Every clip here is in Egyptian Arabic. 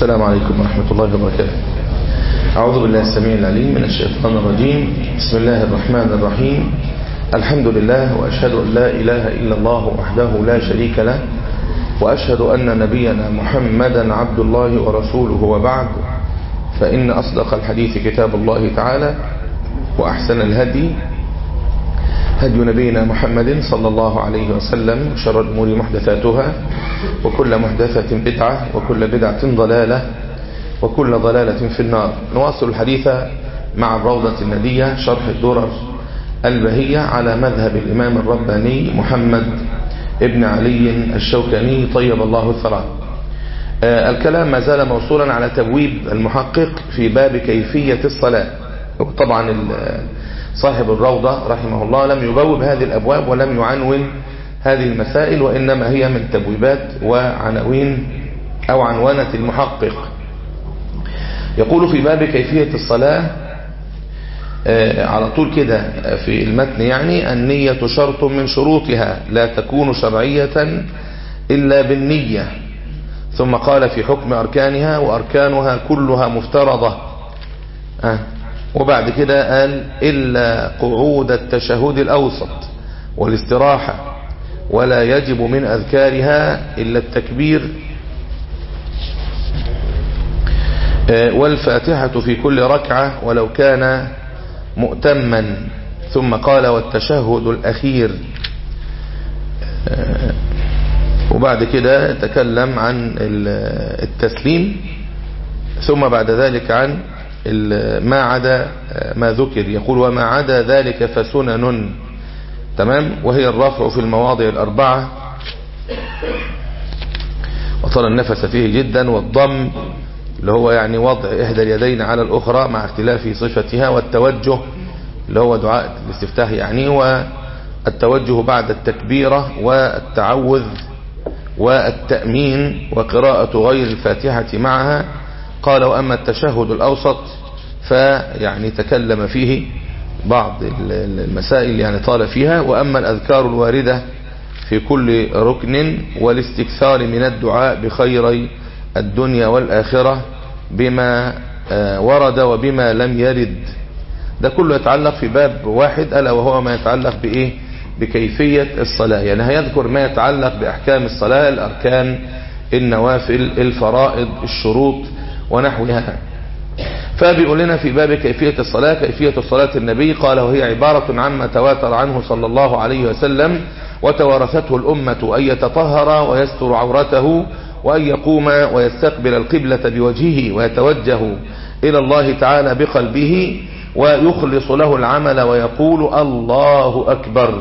السلام عليكم ورحمة الله وبركاته أعوذ بالله السميع العليم من الشيطان الرجيم بسم الله الرحمن الرحيم الحمد لله وأشهد أن لا إله إلا الله وحده لا شريك له وأشهد أن نبينا محمدا عبد الله ورسوله وبعد فإن أصدق الحديث كتاب الله تعالى وأحسن الهدي هدي نبينا محمد صلى الله عليه وسلم شر الأمور محدثاتها وكل محدثة بدعة وكل بدعة ضلالة وكل ضلالة في النار نواصل الحديث مع الروضة الندية شرح الدرر البهية على مذهب الإمام الرباني محمد ابن علي الشوكاني طيب الله الثرى الكلام ما زال موصولا على تبويب المحقق في باب كيفية الصلاة طبعا صاحب الروضة رحمه الله لم يبوب هذه الأبواب ولم يعنون هذه المسائل وإنما هي من تبويبات وعناوين أو عنوانة المحقق يقول في باب كيفية الصلاة على طول كده في المتن يعني النية شرط من شروطها لا تكون شرعية إلا بالنية ثم قال في حكم أركانها وأركانها كلها مفترضة وبعد كده قال إلا قعود التشهد الأوسط والاستراحة ولا يجب من أذكارها إلا التكبير والفاتحة في كل ركعة ولو كان مؤتما ثم قال والتشهد الأخير وبعد كده تكلم عن التسليم ثم بعد ذلك عن ما عدا ما ذكر يقول وما عدا ذلك فسنن تمام وهي الرفع في المواضع الأربعة وطال النفس فيه جدا والضم اللي هو يعني وضع إحدى اليدين على الأخرى مع اختلاف صفتها والتوجه اللي هو دعاء الاستفتاح يعني والتوجه بعد التكبيرة والتعوذ والتأمين وقراءة غير الفاتحة معها قال وأما التشهد الأوسط فيعني تكلم فيه بعض المسائل يعني طال فيها وأما الأذكار الواردة في كل ركن والاستكثار من الدعاء بخيري الدنيا والآخرة بما ورد وبما لم يرد ده كله يتعلق في باب واحد ألا وهو ما يتعلق بإيه بكيفية الصلاة يعني هيذكر ما يتعلق بأحكام الصلاة الأركان النوافل الفرائض الشروط ونحوها فبيقول لنا في باب كيفية الصلاة كيفية صلاة النبي قال وهي عبارة عما تواتر عنه صلى الله عليه وسلم وتوارثته الأمة أن يتطهر ويستر عورته وأن يقوم ويستقبل القبلة بوجهه ويتوجه إلى الله تعالى بقلبه ويخلص له العمل ويقول الله أكبر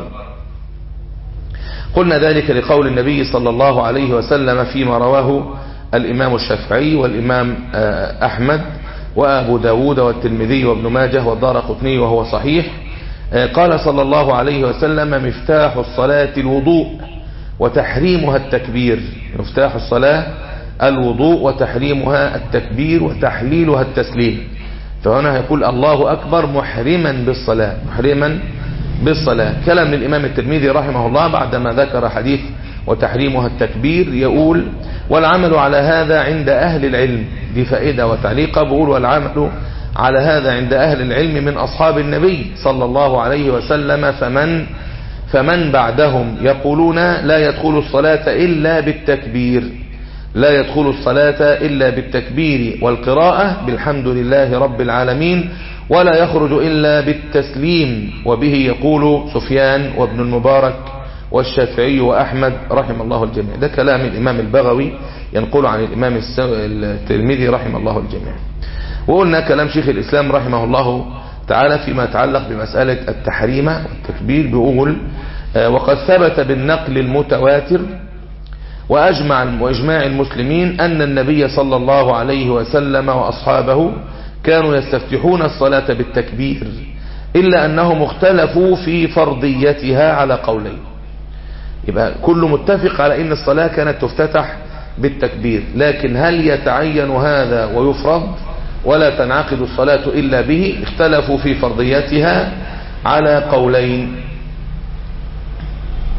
قلنا ذلك لقول النبي صلى الله عليه وسلم فيما رواه الإمام الشافعي والإمام أحمد وأبو داود والترمذي وابن ماجه والدار قطني وهو صحيح قال صلى الله عليه وسلم مفتاح الصلاة الوضوء وتحريمها التكبير مفتاح الصلاة الوضوء وتحريمها التكبير وتحليلها التسليم فهنا يقول الله أكبر محرما بالصلاة محرما بالصلاة كلام للإمام الترمذي رحمه الله بعدما ذكر حديث وتحريمها التكبير يقول والعمل على هذا عند أهل العلم دي فائدة وتعليق بقول والعمل على هذا عند أهل العلم من أصحاب النبي صلى الله عليه وسلم فمن فمن بعدهم يقولون لا يدخل الصلاة إلا بالتكبير لا يدخل الصلاة إلا بالتكبير والقراءة بالحمد لله رب العالمين ولا يخرج إلا بالتسليم وبه يقول سفيان وابن المبارك والشافعي وأحمد رحم الله الجميع ده كلام الإمام البغوي ينقل عن الإمام الترمذي رحم الله الجميع وقلنا كلام شيخ الإسلام رحمه الله تعالى فيما يتعلق بمسألة التحريم والتكبير بيقول وقد ثبت بالنقل المتواتر وأجمع وإجماع المسلمين أن النبي صلى الله عليه وسلم وأصحابه كانوا يستفتحون الصلاة بالتكبير إلا أنهم اختلفوا في فرضيتها على قولين يبقى كل متفق على أن الصلاة كانت تفتتح بالتكبير لكن هل يتعين هذا ويفرض ولا تنعقد الصلاة إلا به اختلفوا في فرضيتها على قولين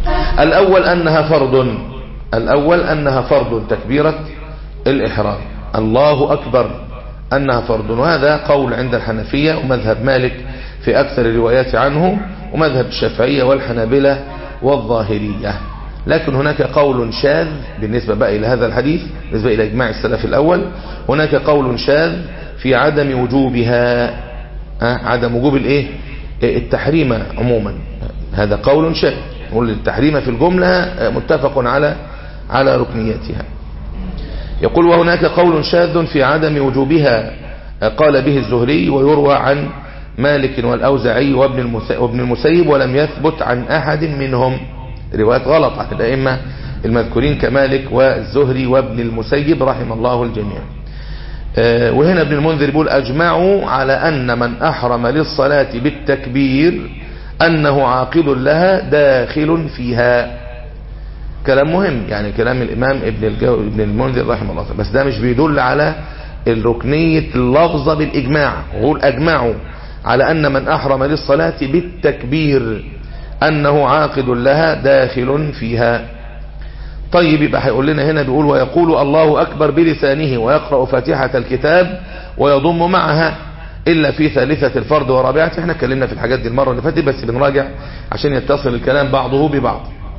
الأول أنها فرض الأول أنها فرض تكبيرة الإحرام الله أكبر أنها فرض وهذا قول عند الحنفية ومذهب مالك في أكثر الروايات عنه ومذهب الشافعية والحنابلة والظاهرية لكن هناك قول شاذ بالنسبة بقى إلى هذا الحديث بالنسبة إلى إجماع السلف الأول هناك قول شاذ في عدم وجوبها عدم وجوب الإيه التحريم عموما هذا قول شاذ نقول التحريم في الجملة متفق على على ركنيتها يقول وهناك قول شاذ في عدم وجوبها قال به الزهري ويروى عن مالك والأوزعي وابن المسيب ولم يثبت عن أحد منهم روايات غلط عن الأئمة المذكورين كمالك والزهري وابن المسيب رحم الله الجميع وهنا ابن المنذر يقول أجمعوا على أن من أحرم للصلاة بالتكبير أنه عاقد لها داخل فيها كلام مهم يعني كلام الإمام ابن, الجو ابن المنذر رحمه الله بس ده مش بيدل على الركنية اللفظة بالإجماع وقول أجمعوا على أن من أحرم للصلاة بالتكبير أنه عاقد لها داخل فيها طيب يبقى هيقول لنا هنا بيقول ويقول الله أكبر بلسانه ويقرأ فاتحة الكتاب ويضم معها إلا في ثالثة الفرد ورابعته احنا اتكلمنا في الحاجات دي المرة اللي فاتت بس بنراجع عشان يتصل الكلام بعضه ببعض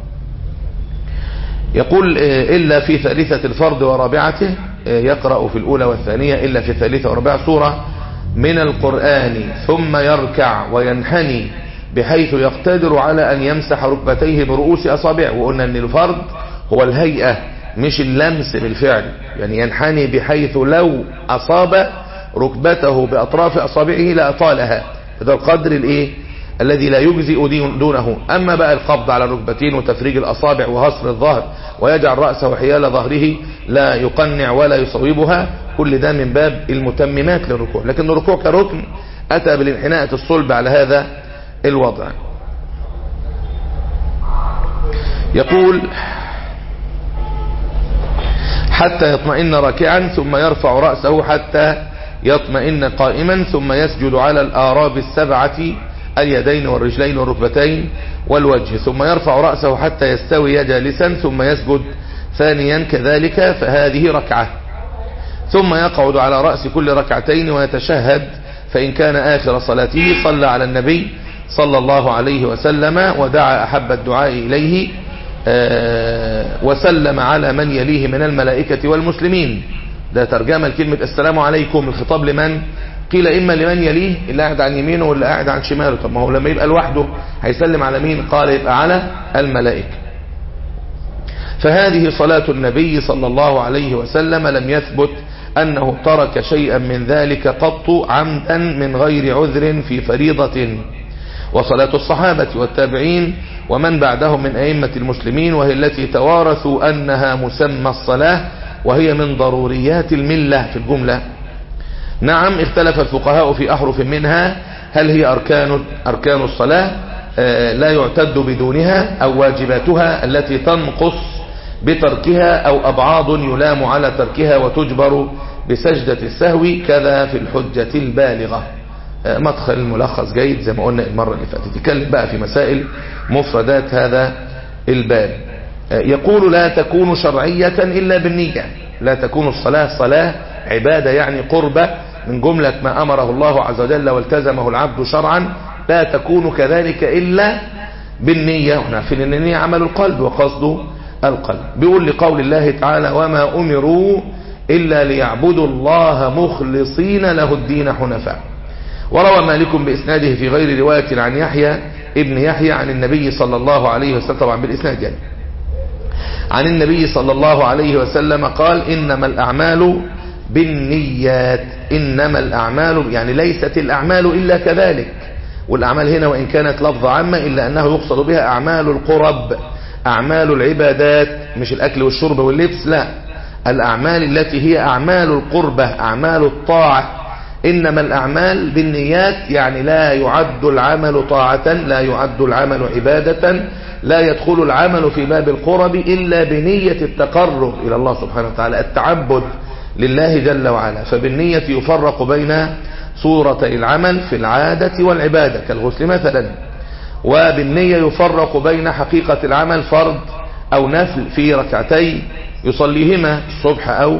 يقول إلا في ثالثة الفرد ورابعته يقرأ في الأولى والثانية إلا في الثالثة ورابعة سورة من القرآن ثم يركع وينحني بحيث يقتدر على أن يمسح ركبتيه برؤوس أصابعه وقلنا أن الفرد هو الهيئة مش اللمس بالفعل يعني ينحني بحيث لو أصاب ركبته بأطراف أصابعه لأطالها هذا القدر الإيه الذي لا يجزئ دونه أما بقى القبض على الركبتين وتفريج الأصابع وهصر الظهر ويجعل رأسه حيال ظهره لا يقنع ولا يصوبها كل ده من باب المتممات للركوع لكن الركوع كركن أتى بالانحناءة الصلب على هذا الوضع يقول حتى يطمئن راكعا ثم يرفع رأسه حتى يطمئن قائما ثم يسجد على الآراب السبعة اليدين والرجلين والركبتين والوجه ثم يرفع رأسه حتى يستوي جالسا ثم يسجد ثانيا كذلك فهذه ركعة ثم يقعد على رأس كل ركعتين ويتشهد فإن كان آخر صلاته صلى على النبي صلى الله عليه وسلم ودعا أحب الدعاء إليه وسلم على من يليه من الملائكة والمسلمين ده ترجمة لكلمة السلام عليكم الخطاب لمن قيل إما لمن يليه اللي قاعد عن يمينه واللي قاعد عن شماله طب ما هو لما يبقى لوحده هيسلم على مين قال يبقى على الملائكة فهذه صلاة النبي صلى الله عليه وسلم لم يثبت أنه ترك شيئا من ذلك قط عمدا من غير عذر في فريضة وصلاة الصحابة والتابعين ومن بعدهم من أئمة المسلمين وهي التي توارثوا أنها مسمى الصلاة وهي من ضروريات الملة في الجملة نعم اختلف الفقهاء في أحرف منها هل هي أركان, أركان الصلاة لا يعتد بدونها أو واجباتها التي تنقص بتركها أو أبعاض يلام على تركها وتجبر بسجدة السهو كذا في الحجة البالغة مدخل ملخص جيد زي ما قلنا المرة اللي فاتت يتكلم بقى في مسائل مفردات هذا الباب يقول لا تكون شرعية إلا بالنية لا تكون الصلاة صلاة عبادة يعني قربة من جملة ما أمره الله عز وجل والتزمه العبد شرعا لا تكون كذلك إلا بالنية ونحن عارفين أن النية عمل القلب وقصده القلب بيقول لقول الله تعالى وما أمروا إلا ليعبدوا الله مخلصين له الدين حنفاء وروى مالك بإسناده في غير رواية عن يحيى ابن يحيى عن النبي صلى الله عليه وسلم طبعا بالإسناد يعني عن النبي صلى الله عليه وسلم قال إنما الأعمال بالنيات إنما الأعمال يعني ليست الأعمال إلا كذلك والأعمال هنا وإن كانت لفظ عامة إلا أنه يقصد بها أعمال القرب أعمال العبادات مش الأكل والشرب واللبس لا الأعمال التي هي أعمال القربة أعمال الطاعة إنما الأعمال بالنيات يعني لا يعد العمل طاعة لا يعد العمل عبادة لا يدخل العمل في باب القرب إلا بنية التقرب إلى الله سبحانه وتعالى التعبد لله جل وعلا فبالنية يفرق بين صورة العمل في العادة والعبادة كالغسل مثلا وبالنية يفرق بين حقيقة العمل فرض أو نفل في ركعتي يصليهما الصبح أو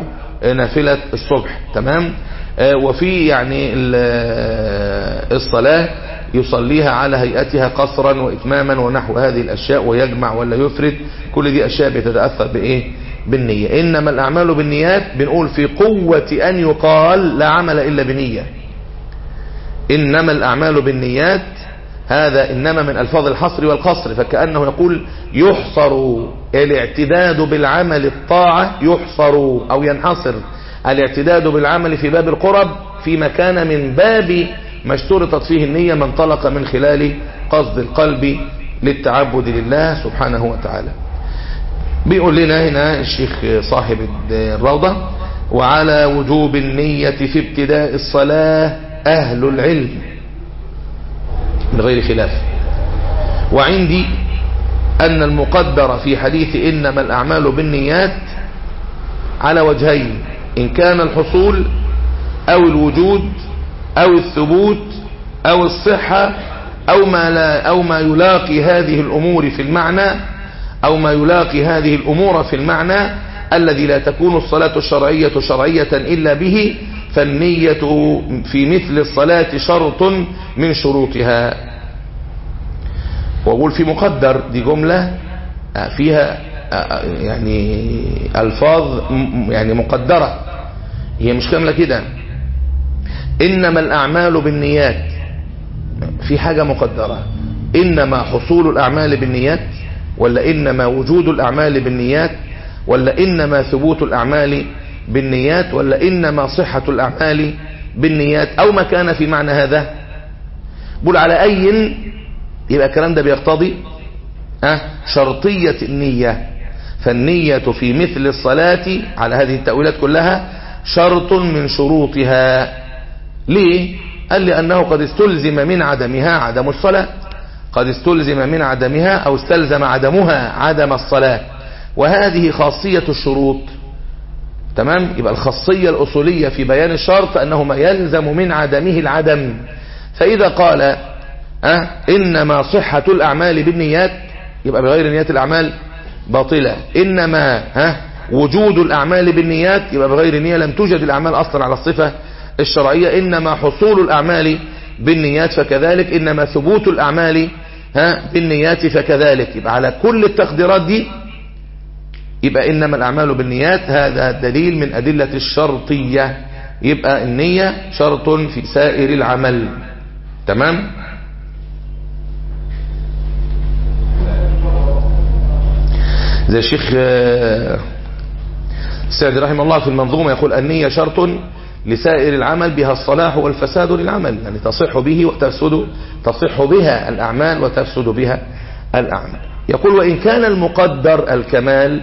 نافلة الصبح تمام وفي يعني الصلاة يصليها على هيئتها قصرا وإتماما ونحو هذه الأشياء ويجمع ولا يفرد كل دي أشياء بتتأثر بإيه بالنية إنما الأعمال بالنيات بنقول في قوة أن يقال لا عمل إلا بنية إنما الأعمال بالنيات هذا إنما من ألفاظ الحصر والقصر فكأنه يقول يحصر الاعتداد بالعمل الطاعة يحصر أو ينحصر الاعتداد بالعمل في باب القرب في مكان من باب ما اشترطت فيه النية من طلق من خلال قصد القلب للتعبد لله سبحانه وتعالى بيقول لنا هنا الشيخ صاحب الروضة وعلى وجوب النية في ابتداء الصلاة أهل العلم من غير خلاف وعندي أن المقدر في حديث إنما الأعمال بالنيات على وجهين إن كان الحصول أو الوجود أو الثبوت أو الصحة أو ما, لا أو ما يلاقي هذه الأمور في المعنى أو ما يلاقي هذه الأمور في المعنى الذي لا تكون الصلاة الشرعية شرعية إلا به فالنية في مثل الصلاة شرط من شروطها وأقول في مقدر دي جملة فيها يعني ألفاظ يعني مقدرة هي مش كاملة كده إنما الأعمال بالنيات في حاجة مقدرة إنما حصول الأعمال بالنيات ولا إنما وجود الأعمال بالنيات ولا إنما ثبوت الأعمال بالنيات ولا إنما صحة الأعمال بالنيات أو ما كان في معنى هذا بقول على أي يبقى الكلام ده بيقتضي أه شرطية النية فالنية في مثل الصلاة على هذه التأويلات كلها شرط من شروطها ليه قال لأنه قد استلزم من عدمها عدم الصلاة قد استلزم من عدمها أو استلزم عدمها عدم الصلاة وهذه خاصية الشروط تمام يبقى الخاصية الأصولية في بيان الشرط أنه ما يلزم من عدمه العدم فإذا قال أه إنما صحة الأعمال بالنيات يبقى بغير نيات الأعمال باطلة إنما ها وجود الأعمال بالنيات يبقى بغير نية لم توجد الأعمال أصلا على الصفة الشرعية إنما حصول الأعمال بالنيات فكذلك إنما ثبوت الأعمال ها بالنيات فكذلك يبقى على كل التقديرات دي يبقى إنما الأعمال بالنيات هذا دليل من أدلة الشرطية يبقى النية شرط في سائر العمل تمام زي الشيخ السعدي رحمه الله في المنظومة يقول النية شرط لسائر العمل بها الصلاح والفساد للعمل يعني تصح به وتفسد تصح بها الأعمال وتفسد بها الأعمال يقول وإن كان المقدر الكمال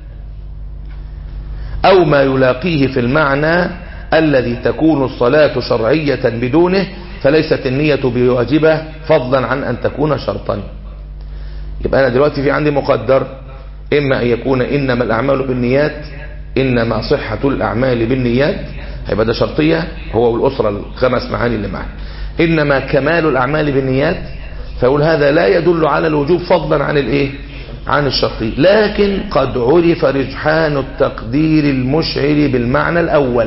أو ما يلاقيه في المعنى الذي تكون الصلاة شرعية بدونه فليست النية بواجبة فضلا عن أن تكون شرطا يبقى أنا دلوقتي في عندي مقدر إما أن يكون إنما الأعمال بالنيات إنما صحة الأعمال بالنيات هيبقى ده شرطية هو والأسرة الخمس معاني اللي معاه إنما كمال الأعمال بالنيات فيقول هذا لا يدل على الوجوب فضلا عن الإيه عن الشرطية لكن قد عرف رجحان التقدير المشعر بالمعنى الأول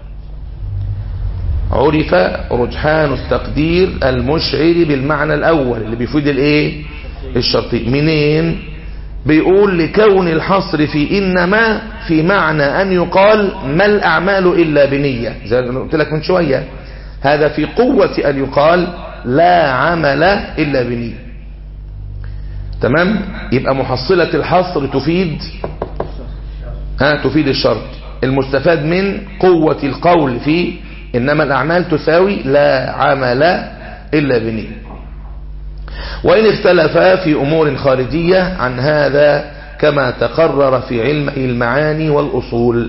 عرف رجحان التقدير المشعر بالمعنى الأول اللي بيفيد الإيه الشرطية منين بيقول لكون الحصر في إنما في معنى أن يقال ما الأعمال إلا بنية زي ما قلت لك من شوية هذا في قوة أن يقال لا عمل إلا بنية تمام يبقى محصلة الحصر تفيد ها تفيد الشرط المستفاد من قوة القول في إنما الأعمال تساوي لا عمل إلا بنية وإن اختلفا في أمور خارجية عن هذا كما تقرر في علم المعاني والأصول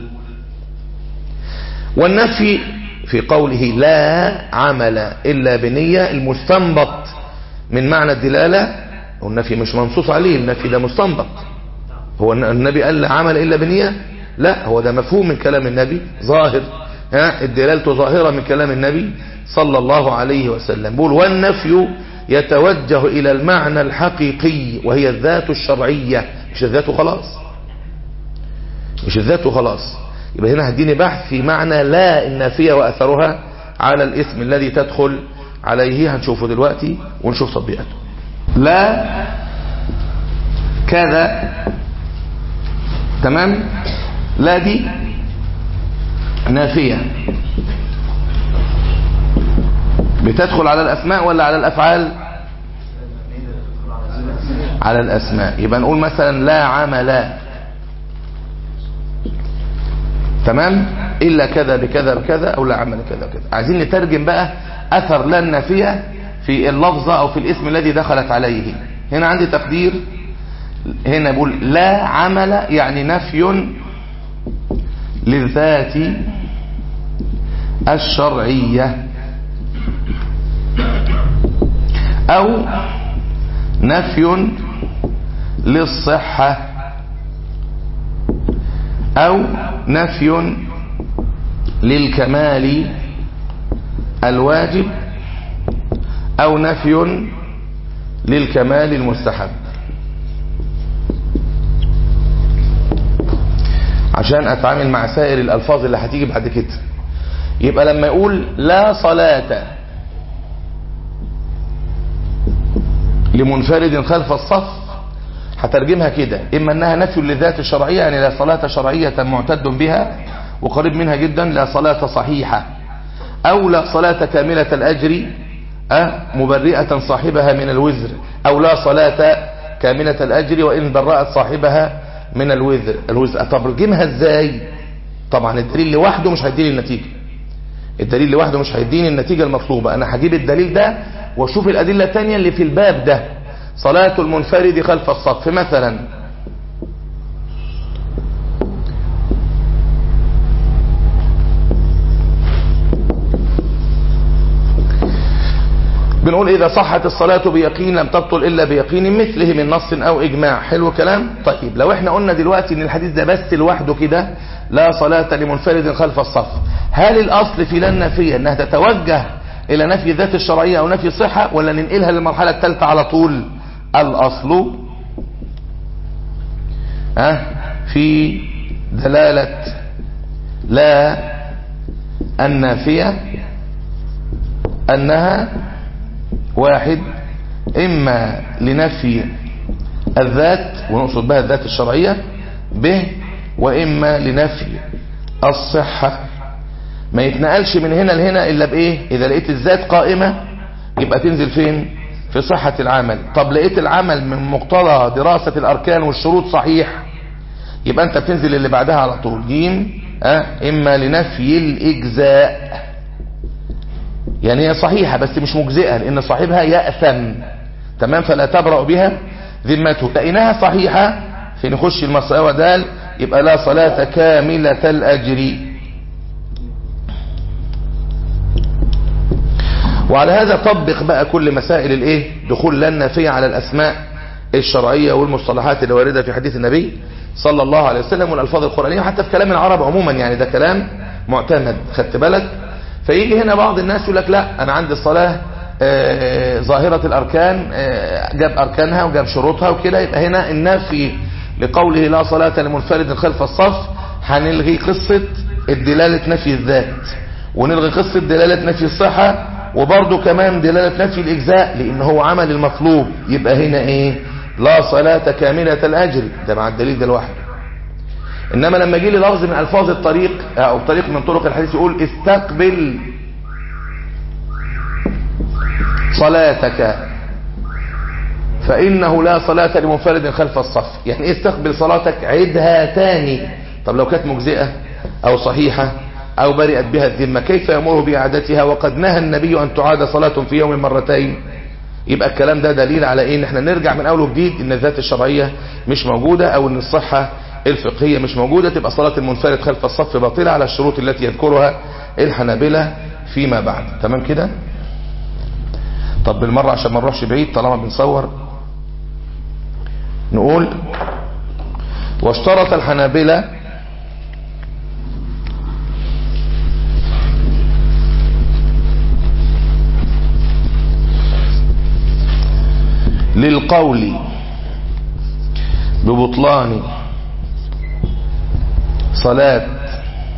والنفي في قوله لا عمل إلا بنية المستنبط من معنى الدلالة والنفي مش منصوص عليه النفي ده مستنبط هو النبي قال لا عمل إلا بنية لا هو ده مفهوم من كلام النبي ظاهر ها الدلالة ظاهرة من كلام النبي صلى الله عليه وسلم بقول والنفي يتوجه إلى المعنى الحقيقي وهي الذات الشرعية مش الذات خلاص مش الذات خلاص يبقى هنا هديني بحث في معنى لا النافية وأثرها على الاسم الذي تدخل عليه هنشوفه دلوقتي ونشوف تطبيقاته لا كذا تمام لا دي نافية بتدخل على الأسماء ولا على الأفعال على الأسماء يبقى نقول مثلا لا عمل تمام إلا كذا بكذا بكذا أو لا عمل كذا كذا عايزين نترجم بقى أثر لا النافية في اللفظة أو في الاسم الذي دخلت عليه هنا عندي تقدير هنا بقول لا عمل يعني نفي للذات الشرعية أو نفي للصحة أو نفي للكمال الواجب أو نفي للكمال المستحب عشان أتعامل مع سائر الألفاظ اللي هتيجي بعد كده يبقى لما يقول لا صلاة لمنفرد خلف الصف هترجمها كده إما أنها نفي للذات الشرعية يعني لا صلاة شرعية معتد بها وقريب منها جدا لا صلاة صحيحة أو لا صلاة كاملة الأجر أه مبرئة صاحبها من الوزر أو لا صلاة كاملة الأجر وإن برأت صاحبها من الوزر الوزر أترجمها إزاي طبعا الدليل لوحده مش هيديني النتيجة الدليل لوحده مش هيديني النتيجة المطلوبة أنا هجيب الدليل ده واشوف الأدلة التانية اللي في الباب ده صلاة المنفرد خلف الصف مثلا بنقول إذا صحت الصلاة بيقين لم تبطل إلا بيقين مثله من نص أو إجماع حلو كلام طيب لو احنا قلنا دلوقتي ان الحديث ده بس لوحده كده لا صلاة لمنفرد خلف الصف هل الأصل في لا النفية انها تتوجه إلى نفي ذات الشرعية أو نفي الصحة ولا ننقلها للمرحلة الثالثة على طول الأصل أه في دلالة لا النافية أنها واحد إما لنفي الذات ونقصد بها الذات الشرعية به وإما لنفي الصحة ما يتنقلش من هنا لهنا إلا بإيه إذا لقيت الذات قائمة يبقى تنزل فين في صحة العمل طب لقيت العمل من مقتضى دراسة الأركان والشروط صحيح يبقى أنت بتنزل اللي بعدها على طول جيم أه إما لنفي الإجزاء يعني هي صحيحة بس مش مجزئة لأن صاحبها يأثم تمام فلا تبرأ بها ذمته لقيناها صحيحة في نخش المسألة ودال يبقى لا صلاة كاملة الأجر وعلى هذا طبق بقى كل مسائل الايه دخول لا النافية على الأسماء الشرعية والمصطلحات اللي واردة في حديث النبي صلى الله عليه وسلم والألفاظ القرآنية وحتى في كلام العرب عموما يعني ده كلام معتمد خدت بالك فيجي هنا بعض الناس يقول لك لا انا عندي الصلاة آه ظاهرة الاركان آه جاب اركانها وجاب شروطها وكده يبقى هنا النفي لقوله لا صلاة لمنفرد خلف الصف هنلغي قصة الدلالة نفي الذات ونلغي قصة دلالة نفي الصحة وبرضه كمان دلالة نفي الاجزاء لان هو عمل المطلوب يبقى هنا ايه لا صلاة كاملة الاجر ده مع الدليل ده لوحده انما لما يجي لي لفظ من الفاظ الطريق او طريق من طرق الحديث يقول استقبل صلاتك فانه لا صلاة لمنفرد خلف الصف يعني ايه استقبل صلاتك عدها تاني طب لو كانت مجزئة او صحيحة او برئت بها الذمة كيف يأمره بإعادتها وقد نهى النبي ان تعاد صلاة في يوم مرتين يبقى الكلام ده دليل على ايه ان احنا نرجع من اول وجديد ان الذات الشرعية مش موجودة او ان الصحة الفقهية مش موجودة تبقى صلاة المنفرد خلف الصف باطلة على الشروط التي يذكرها الحنابلة فيما بعد تمام كده طب بالمرة عشان ما نروحش بعيد طالما بنصور نقول واشترط الحنابلة للقول ببطلان صلاة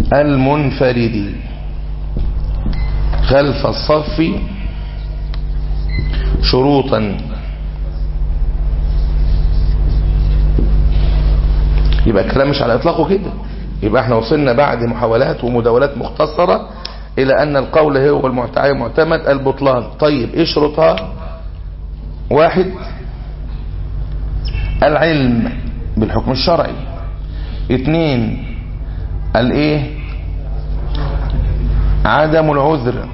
المنفرد خلف الصف شروطا يبقى الكلام مش على اطلاقه كده يبقى احنا وصلنا بعد محاولات ومداولات مختصرة الى ان القول هو المعتمد البطلان طيب ايه شروطها واحد العلم بالحكم الشرعي اثنين الايه عدم العذر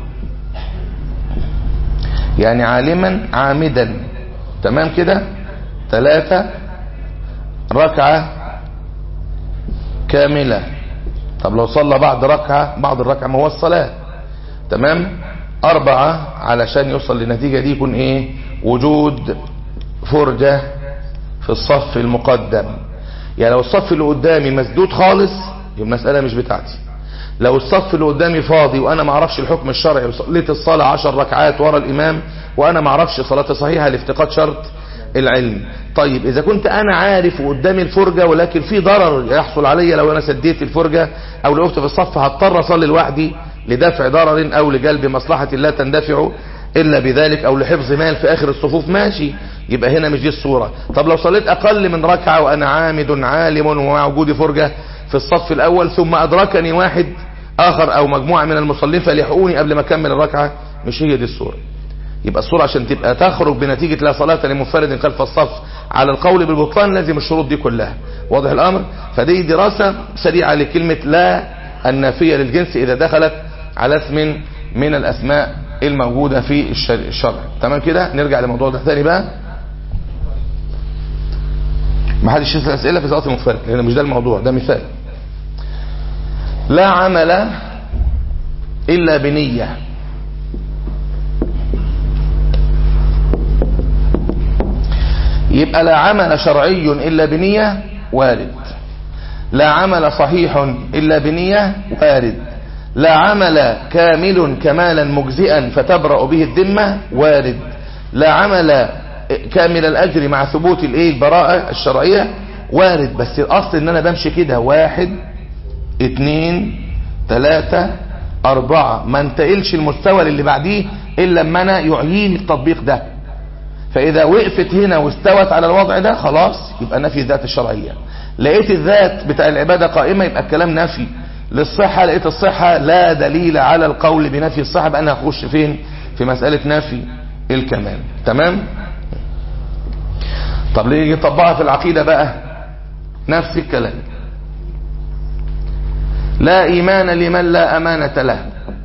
يعني عالما عامدا تمام كده ثلاثة ركعة كاملة طب لو صلى بعد ركعة بعد الركعة ما هو الصلاة تمام أربعة علشان يوصل للنتيجة دي يكون إيه وجود فرجة في الصف المقدم يعني لو الصف اللي قدامي مسدود خالص المسألة مش بتاعتي لو الصف اللي قدامي فاضي وانا ما اعرفش الحكم الشرعي وصليت الصلاة عشر ركعات ورا الامام وانا ما اعرفش صلاتي صحيحة لافتقاد شرط العلم طيب اذا كنت انا عارف وقدامي الفرجة ولكن في ضرر يحصل علي لو انا سديت الفرجة او لو وقفت في الصف هضطر اصلي لوحدي لدفع ضرر او لجلب مصلحة لا تندفع الا بذلك او لحفظ مال في اخر الصفوف ماشي يبقى هنا مش دي الصورة طب لو صليت اقل من ركعة وانا عامد عالم ومع وجودي فرجة في الصف الاول ثم ادركني واحد اخر او مجموعة من المصلين فليحقوني قبل ما اكمل الركعة مش هي دي الصورة يبقى الصورة عشان تبقى تخرج بنتيجة لا صلاة لمنفرد خلف الصف على القول بالبطلان لازم الشروط دي كلها واضح الامر فدي دراسة سريعة لكلمة لا النافية للجنس اذا دخلت على اسم من الاسماء الموجودة في الشرع تمام كده نرجع لموضوع ده ثاني بقى ما حدش يسأل اسئلة في صلاة المنفرد لان مش ده الموضوع ده مثال لا عمل الا بنية يبقى لا عمل شرعي إلا بنية وارد لا عمل صحيح إلا بنية وارد لا عمل كامل كمالا مجزئا فتبرأ به الذمة وارد لا عمل كامل الأجر مع ثبوت الايه البراءة الشرعية وارد بس الأصل ان انا بمشي كده واحد اتنين تلاتة اربعة ما انتقلش المستوى اللي بعديه الا لما انا يعيني التطبيق ده فإذا وقفت هنا واستوت على الوضع ده خلاص يبقى نفي الذات الشرعية لقيت الذات بتاع العبادة قائمة يبقى الكلام نفي للصحة لقيت الصحة لا دليل على القول بنفي الصحة بقى أنا هخش فين في مسألة نفي الكمال تمام طب ليه يجي طبقها في العقيدة بقى نفس الكلام لا إيمان لمن لا أمانة له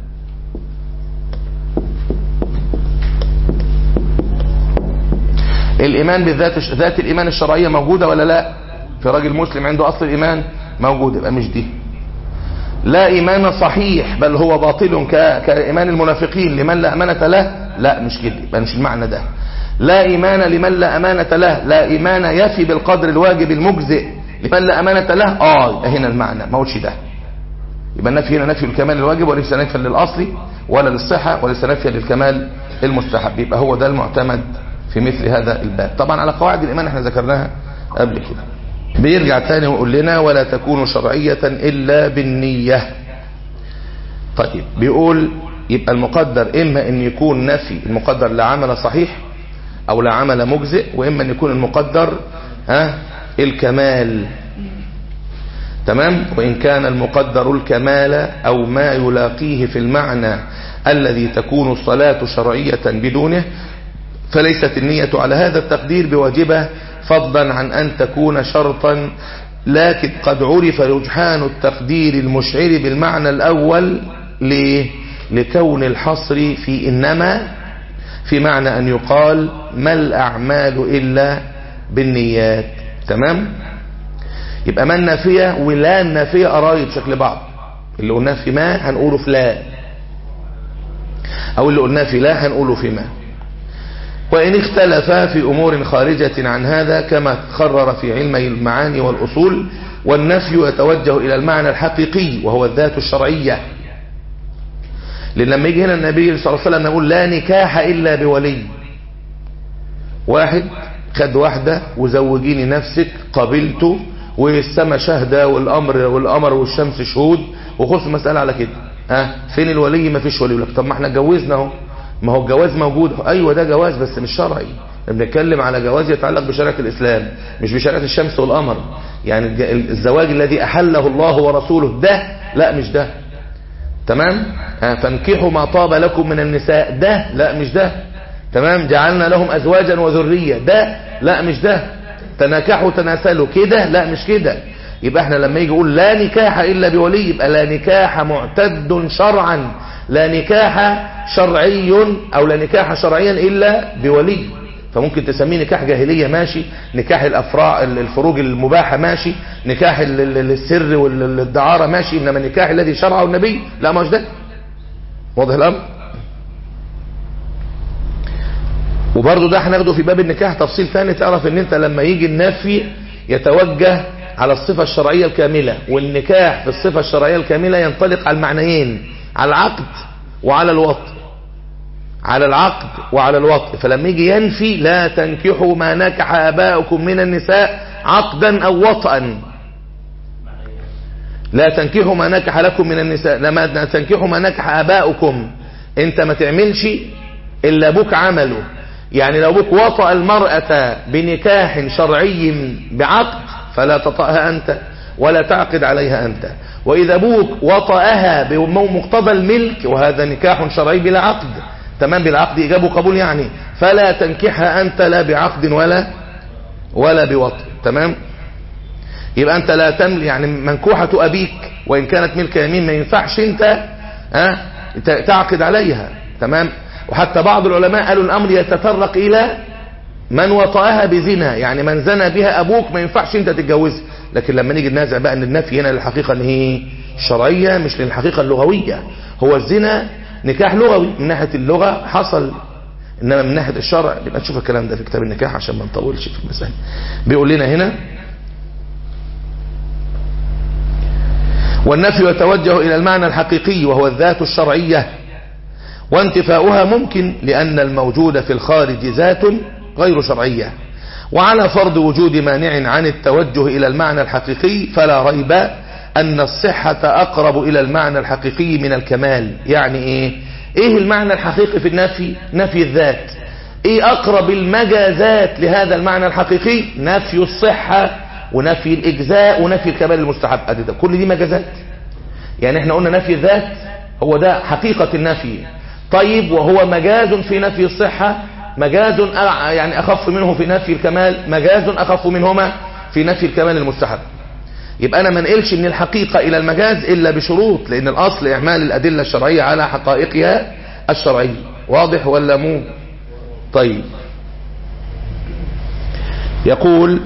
الإيمان بالذات ذات الإيمان الشرعية موجودة ولا لا في راجل مسلم عنده أصل الإيمان موجود يبقى مش دي لا إيمان صحيح بل هو باطل كإيمان المنافقين لمن لا أمانة له لا مش كده يبقى مش المعنى ده لا إيمان لمن لا أمانة له لا إيمان يفي بالقدر الواجب المجزئ لمن لا أمانة له آه هنا المعنى ما هوش ده يبقى النفي هنا نفي الكمال الواجب وليس نفي للأصل ولا للصحة وليس نفي للكمال المستحب يبقى هو ده المعتمد في مثل هذا الباب طبعا على قواعد الإيمان احنا ذكرناها قبل كده بيرجع تاني ويقول لنا ولا تكون شرعية إلا بالنية طيب بيقول يبقى المقدر إما أن يكون نفي المقدر لا عمل صحيح أو لا عمل مجزئ وإما أن يكون المقدر ها الكمال تمام وإن كان المقدر الكمال أو ما يلاقيه في المعنى الذي تكون الصلاة شرعية بدونه فليست النية على هذا التقدير بواجبة فضلا عن أن تكون شرطا لكن قد عرف رجحان التقدير المشعر بالمعنى الأول ليه؟ لكون الحصر في إنما في معنى أن يقال ما الأعمال إلا بالنيات تمام يبقى ما النافية ولا النافية قرايب شكل بعض اللي قلناه في ما هنقوله في لا أو اللي قلناه في لا هنقوله في ما وإن اختلفا في أمور خارجة عن هذا كما قرر في علمي المعاني والأصول والنفي يتوجه إلى المعنى الحقيقي وهو الذات الشرعية لأن لما يجي هنا النبي صلى الله عليه وسلم يقول لا نكاح إلا بولي واحد خد واحدة وزوجيني نفسك قبلته والسماء شهدة والأمر والأمر والشمس شهود وخلص المسألة على كده ها فين الولي ما فيش ولي يقول لك طب ما احنا اتجوزنا اهو ما هو الجواز موجود ايوه ده جواز بس مش شرعي بنتكلم على جواز يتعلق بشريعه الاسلام مش بشريعه الشمس والقمر يعني الج- الزواج الذي احله الله ورسوله ده لا مش ده تمام ها، فانكحوا ما طاب لكم من النساء ده لا مش ده تمام جعلنا لهم ازواجا وذريه ده لا مش ده تناكحوا تناسلوا كده لا مش كده يبقى احنا لما يجي يقول لا نكاح الا بولي يبقى لا نكاح معتد شرعا لا نكاح شرعي او لا نكاح شرعيا الا بولي فممكن تسميه نكاح جاهلية ماشي نكاح الافراع الفروج المباحة ماشي نكاح ال- ال- السر والدعارة ماشي انما النكاح الذي شرعه النبي لا مش ده واضح الامر وبرضه ده هناخده في باب النكاح تفصيل ثاني تعرف ان انت لما يجي النفي يتوجه على الصفة الشرعية الكاملة والنكاح في الصفة الشرعية الكاملة ينطلق على المعنيين على العقد وعلى الوطء على العقد وعلى الوطء فلما يجي ينفي لا تنكحوا ما نكح آباؤكم من النساء عقدا أو وطئا لا تنكحوا ما نكح لكم من النساء لما تنكحوا ما نكح آباؤكم انت ما تعملش إلا أبوك عمله يعني لو أبوك وطأ المرأة بنكاح شرعي بعقد فلا تطأها أنت ولا تعقد عليها أنت وإذا أبوك وطأها بمقتضى الملك وهذا نكاح شرعي بلا عقد تمام بالعقد إجاب وقبول يعني فلا تنكحها أنت لا بعقد ولا ولا بوطء تمام يبقى أنت لا تمل يعني منكوحة أبيك وإن كانت ملك يمين ما ينفعش أنت أه تعقد عليها تمام وحتى بعض العلماء قالوا الأمر يتطرق إلى من وطأها بزنا يعني من زنى بها أبوك ما ينفعش أنت تتجوزها لكن لما نيجي ننازع بقى أن النفي هنا للحقيقة أن هي شرعية مش للحقيقة اللغوية هو الزنا نكاح لغوي من ناحية اللغة حصل إنما من ناحية الشرع نبقى نشوف الكلام ده في كتاب النكاح عشان ما نطولش في المسائل بيقول لنا هنا والنفي يتوجه إلى المعنى الحقيقي وهو الذات الشرعية وانتفاؤها ممكن لأن الموجود في الخارج ذات غير شرعية وعلى فرض وجود مانع عن التوجه إلى المعنى الحقيقي فلا ريب أن الصحة أقرب إلى المعنى الحقيقي من الكمال يعني إيه إيه المعنى الحقيقي في النفي نفي الذات إيه أقرب المجازات لهذا المعنى الحقيقي نفي الصحة ونفي الإجزاء ونفي الكمال المستحب أدي ده كل دي مجازات يعني احنا قلنا نفي الذات هو ده حقيقة النفي طيب وهو مجاز في نفي الصحة مجاز يعني أخف منه في نفي الكمال مجاز أخف منهما في نفي الكمال المستحب يبقى أنا ما نقلش من الحقيقة إلى المجاز إلا بشروط لأن الأصل إعمال الأدلة الشرعية على حقائقها الشرعية واضح ولا مو طيب يقول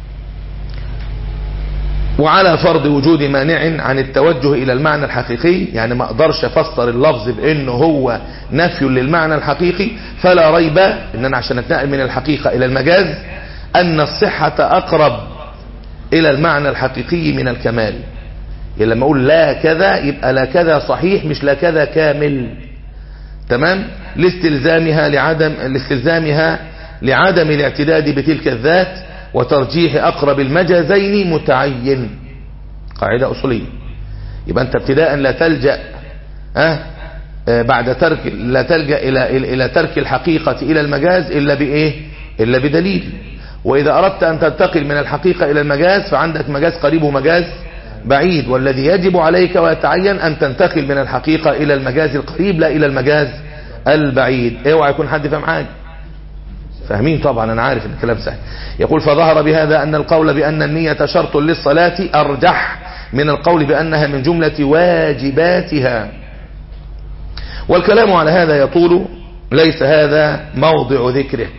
وعلى فرض وجود مانع عن التوجه إلى المعنى الحقيقي يعني ما أقدرش أفسر اللفظ بأنه هو نفي للمعنى الحقيقي فلا ريب إن أنا عشان أتنقل من الحقيقة إلى المجاز أن الصحة أقرب إلى المعنى الحقيقي من الكمال يعني لما أقول لا كذا يبقى لا كذا صحيح مش لا كذا كامل تمام لاستلزامها لعدم لاستلزامها لعدم الاعتداد بتلك الذات وترجيح أقرب المجازين متعين قاعدة أصولية يبقى أنت ابتداء لا تلجأ أه بعد ترك لا تلجأ إلى إلى ترك الحقيقة إلى المجاز إلا بإيه إلا بدليل وإذا أردت أن تنتقل من الحقيقة إلى المجاز فعندك مجاز قريب ومجاز بعيد والذي يجب عليك ويتعين أن تنتقل من الحقيقة إلى المجاز القريب لا إلى المجاز البعيد اوعى يكون حد فاهم حاجه فاهمين طبعا انا عارف ان الكلام سهل يقول فظهر بهذا ان القول بان النية شرط للصلاة ارجح من القول بانها من جملة واجباتها والكلام على هذا يطول ليس هذا موضع ذكره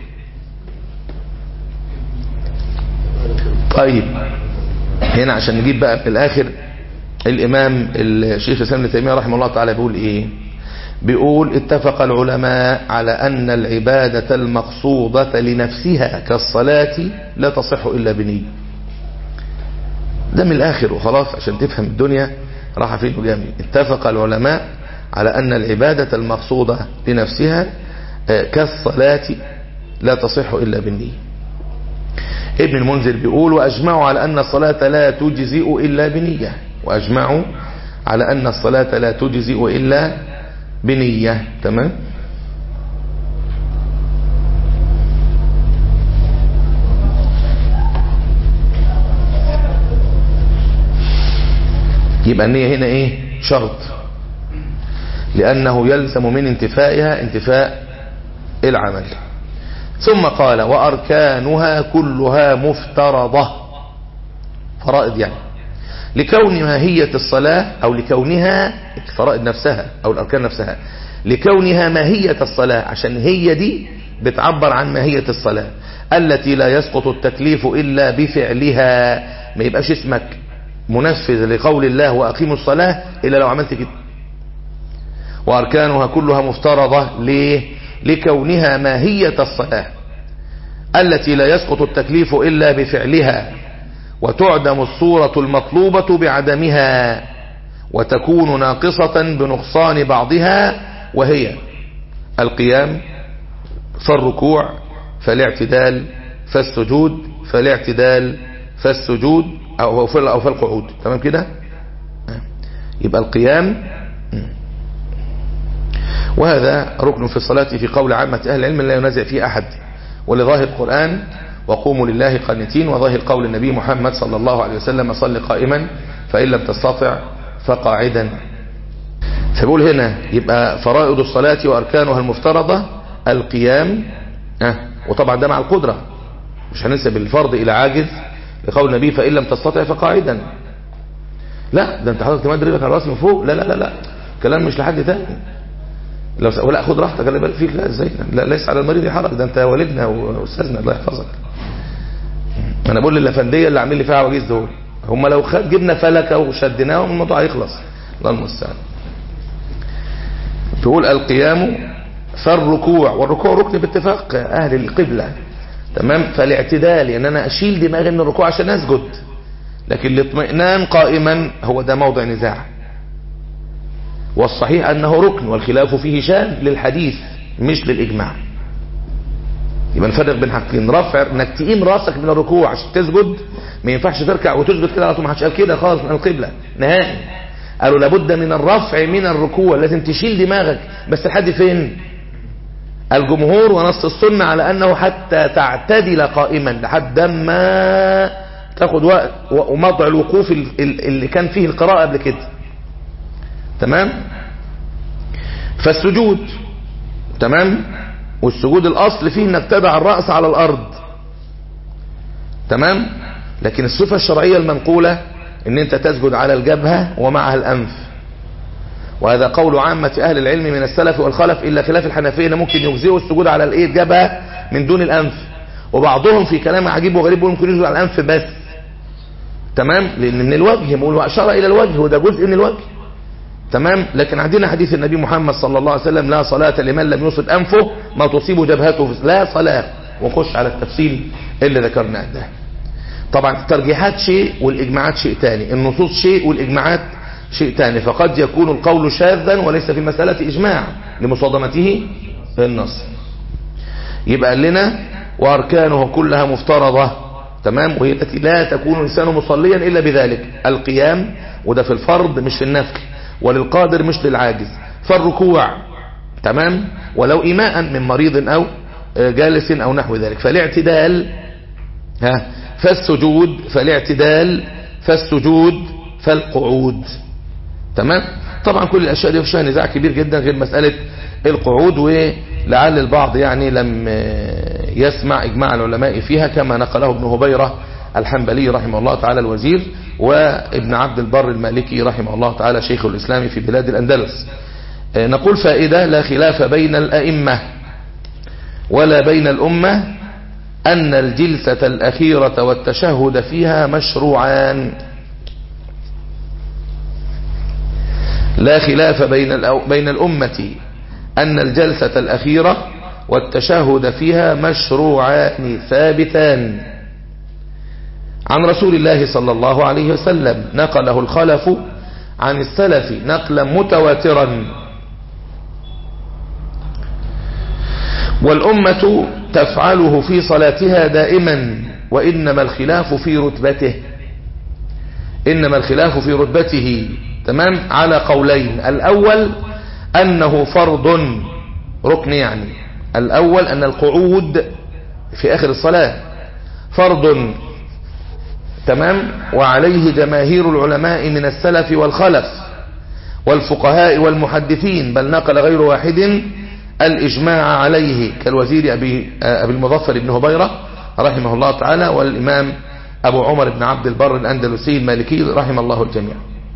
طيب هنا عشان نجيب بقى في الاخر الامام الشيخ الاسلام ابن تيميه رحمه الله تعالى بيقول ايه بيقول اتفق العلماء على أن العبادة المقصودة لنفسها كالصلاة لا تصح إلا بنية ده من الآخر وخلاص عشان تفهم الدنيا راح فين وجامي اتفق العلماء على أن العبادة المقصودة لنفسها كالصلاة لا تصح إلا بالنية ابن المنذر بيقول وأجمعوا على أن الصلاة لا تجزئ إلا بنية وأجمعوا على أن الصلاة لا تجزئ إلا بنية تمام يبقى النية هنا ايه شرط لأنه يلزم من انتفائها انتفاء العمل ثم قال وأركانها كلها مفترضة فرائض يعني لكون ماهية الصلاة أو لكونها الفرائض نفسها أو الأركان نفسها لكونها ماهية الصلاة عشان هي دي بتعبر عن ماهية الصلاة التي لا يسقط التكليف إلا بفعلها ما يبقاش اسمك منفذ لقول الله وأقيموا الصلاة إلا لو عملت كده وأركانها كلها مفترضة ليه لكونها ماهية الصلاة التي لا يسقط التكليف إلا بفعلها وتعدم الصورة المطلوبة بعدمها وتكون ناقصة بنقصان بعضها وهي القيام فالركوع فالاعتدال فالسجود فالاعتدال فالسجود أو فالقعود تمام كده يبقى القيام وهذا ركن في الصلاة في قول عامة أهل العلم لا ينازع فيه أحد ولظاهر القرآن وقوموا لله قانتين وظاهر قول النبي محمد صلى الله عليه وسلم صل قائما فإن لم تستطع فقاعدا فبقول هنا يبقى فرائض الصلاة وأركانها المفترضة القيام أه وطبعا ده مع القدرة مش هننسب الفرض إلى عاجز لقول النبي فإن لم تستطع فقاعدا لا ده انت حضرتك تمد رجلك على الراس من فوق لا لا لا لا كلام مش لحد تاني لو س... ولا خد راحتك خلي بالك فيك لا ازاي لا ليس على المريض حرج ده انت والدنا واستاذنا الله يحفظك انا بقول للافنديه اللي عاملين لي فيها عواجيز دول هم لو خد جبنا فلكه وشدناهم الموضوع هيخلص الله المستعان تقول القيام فالركوع والركوع ركن باتفاق اهل القبله تمام فالاعتدال ان انا اشيل دماغي من الركوع عشان اسجد لكن الاطمئنان قائما هو ده موضع نزاع والصحيح انه ركن والخلاف فيه شان للحديث مش للاجماع يبقى نفرق بين حاجتين رفع انك تقيم راسك من الركوع عشان تسجد ما ينفعش تركع وتسجد كده على طول ما حدش قال كده خالص من القبله نهائي قالوا لابد من الرفع من الركوع لازم تشيل دماغك بس لحد فين الجمهور ونص السنة على أنه حتى تعتدل قائما لحد ما تاخد وقت وموضع الوقوف اللي كان فيه القراءة قبل كده تمام فالسجود تمام والسجود الأصل فيه انك تدع الرأس على الأرض تمام لكن الصفة الشرعية المنقولة ان انت تسجد على الجبهة ومعها الأنف وهذا قول عامة أهل العلم من السلف والخلف إلا خلاف الحنفية ان ممكن يجزئوا السجود على الايه الجبهة من دون الأنف وبعضهم في كلام عجيب وغريب ممكن يسجد على الأنف بس تمام لأن من الوجه بيقول وأشار إلى الوجه وده جزء من الوجه تمام لكن عندنا حديث النبي محمد صلى الله عليه وسلم لا صلاة لمن لم يصب أنفه ما تصيب جبهته لا صلاة ونخش على التفصيل اللي ذكرناه ده طبعا الترجيحات شيء والإجماعات شيء تاني النصوص شيء والإجماعات شيء تاني فقد يكون القول شاذا وليس في المسألة إجماع لمصادمته النص يبقى لنا وأركانه كلها مفترضة تمام وهي التي لا تكون الإنسان مصليا إلا بذلك القيام وده في الفرض مش في النفل وللقادر مش للعاجز فالركوع تمام ولو إيماء من مريض أو جالس أو نحو ذلك فالاعتدال ها فالسجود فالاعتدال فالسجود فالقعود تمام طبعا كل الأشياء دي فيها نزاع كبير جدا غير مسألة القعود ولعل البعض يعني لم يسمع إجماع العلماء فيها كما نقله ابن هبيرة الحنبلي رحمه الله تعالى الوزير وابن عبد البر المالكي رحمه الله تعالى شيخ الإسلام في بلاد الأندلس نقول فائدة لا خلاف بين الأئمة ولا بين الأمة أن الجلسة الأخيرة والتشهد فيها مشروعان لا خلاف بين بين الأمة أن الجلسة الأخيرة والتشهد فيها مشروعان ثابتان عن رسول الله صلى الله عليه وسلم نقله الخلف عن السلف نقلا متواترا والأمة تفعله في صلاتها دائما وإنما الخلاف في رتبته إنما الخلاف في رتبته تمام على قولين الأول أنه فرض ركن يعني الأول أن القعود في آخر الصلاة فرض تمام وعليه جماهير العلماء من السلف والخلف والفقهاء والمحدثين بل نقل غير واحد الإجماع عليه كالوزير أبي, أبي المظفر بن هبيرة رحمه الله تعالى والإمام أبو عمر بن عبد البر الأندلسي المالكي رحم الله الجميع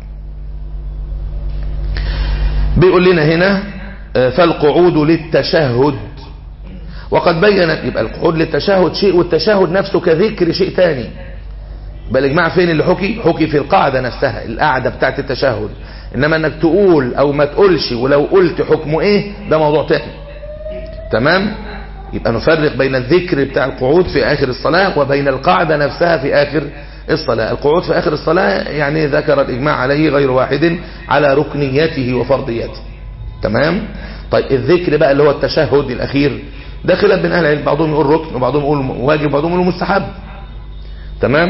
بيقول لنا هنا فالقعود للتشهد وقد بين يبقى القعود للتشهد شيء والتشهد نفسه كذكر شيء تاني بل اجماع فين اللي حكي حكي في القاعدة نفسها القاعدة بتاعت التشهد انما انك تقول او ما تقولش ولو قلت حكمه ايه ده موضوع تاني تمام يبقى نفرق بين الذكر بتاع القعود في اخر الصلاة وبين القاعدة نفسها في اخر الصلاة القعود في اخر الصلاة يعني ذكر الاجماع عليه غير واحد على ركنيته وفرضيته تمام طيب الذكر بقى اللي هو التشهد الاخير ده خلاف بين اهل العلم بعضهم يقول ركن وبعضهم يقول واجب وبعضهم يقول مستحب تمام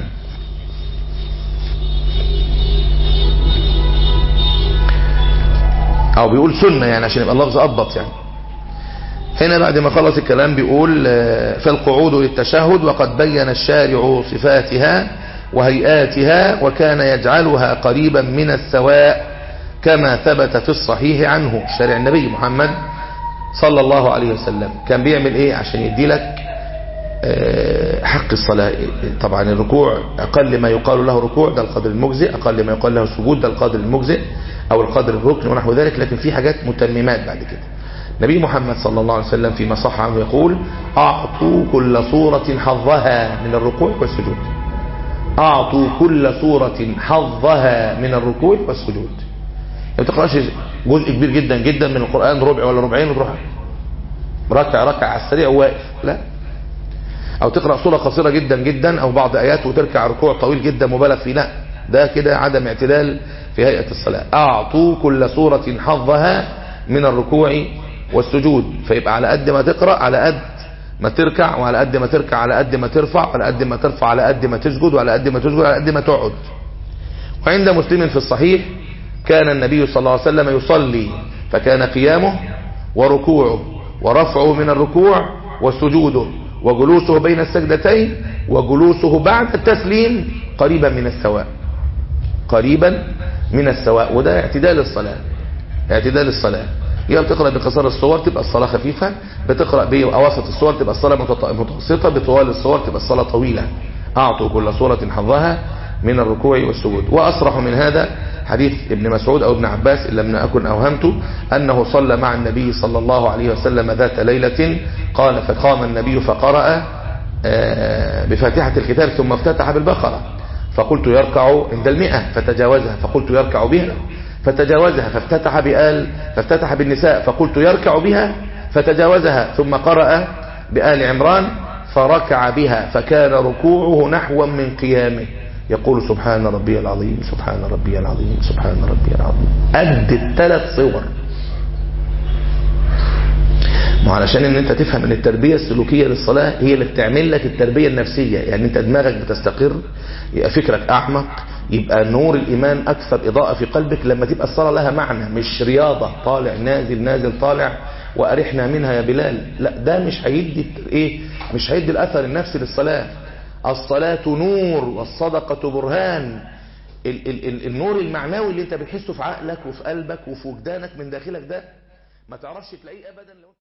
او بيقول سنة يعني عشان يبقى اللفظ اضبط يعني هنا بعد ما خلص الكلام بيقول فالقعود للتشهد وقد بين الشارع صفاتها وهيئاتها وكان يجعلها قريبا من السواء كما ثبت في الصحيح عنه شارع النبي محمد صلى الله عليه وسلم كان بيعمل ايه عشان يدي لك حق الصلاة طبعا الركوع أقل ما يقال له ركوع ده القدر المجزئ أقل ما يقال له سجود ده القدر المجزئ أو القدر الركن ونحو ذلك لكن في حاجات متممات بعد كده نبي محمد صلى الله عليه وسلم فيما صح عنه يقول أعطوا كل صورة حظها من الركوع والسجود أعطوا كل صورة حظها من الركوع والسجود ما تقرأش جزء كبير جدا جدا من القرآن ربع ولا ربعين وتروح ركع ركع على السريع وواقف لا او تقرأ صورة قصيرة جدا جدا او بعض ايات وتركع ركوع طويل جدا مبالغ فيه لا ده كده عدم اعتدال في هيئة الصلاة اعطوا كل صورة حظها من الركوع والسجود فيبقى على قد ما تقرأ على قد ما تركع وعلى قد ما تركع على قد ما ترفع وعلى قد ما ترفع على قد ما تسجد وعلى قد ما تسجد على قد ما تقعد وعند مسلم في الصحيح كان النبي صلى الله عليه وسلم يصلي فكان قيامه وركوعه ورفعه من الركوع وسجوده وجلوسه بين السجدتين وجلوسه بعد التسليم قريبا من السواء قريبا من السواء وده اعتدال الصلاة اعتدال الصلاة يبقى بتقرأ بقصار الصور تبقى الصلاة خفيفة بتقرأ بأواسط الصور تبقى الصلاة متوسطة بطوال الصور تبقى الصلاة طويلة أعطوا كل صورة حظها من الركوع والسجود وأصرح من هذا حديث ابن مسعود أو ابن عباس إن لم أكن أوهمت أنه صلى مع النبي صلى الله عليه وسلم ذات ليلة قال فقام النبي فقرأ بفاتحة الكتاب ثم افتتح بالبقرة فقلت يركع عند المئة فتجاوزها فقلت يركع بها فتجاوزها فافتتح بآل فافتتح بالنساء فقلت يركع بها فتجاوزها ثم قرأ بآل عمران فركع بها فكان ركوعه نحوا من قيامه يقول سبحان ربي العظيم سبحان ربي العظيم سبحان ربي العظيم قد الثلاث صور ما علشان ان انت تفهم ان التربية السلوكية للصلاة هي اللي بتعمل لك التربية النفسية يعني انت دماغك بتستقر يبقى فكرك اعمق يبقى نور الايمان اكثر اضاءة في قلبك لما تبقى الصلاة لها معنى مش رياضة طالع نازل نازل طالع وارحنا منها يا بلال لا ده مش هيدي ايه مش هيدي الاثر النفسي للصلاة الصلاة نور والصدقة برهان ال ال ال النور المعنوي اللي انت بتحسه في عقلك وفي قلبك وفي وجدانك من داخلك ده ما تعرفش تلاقيه ابدا لو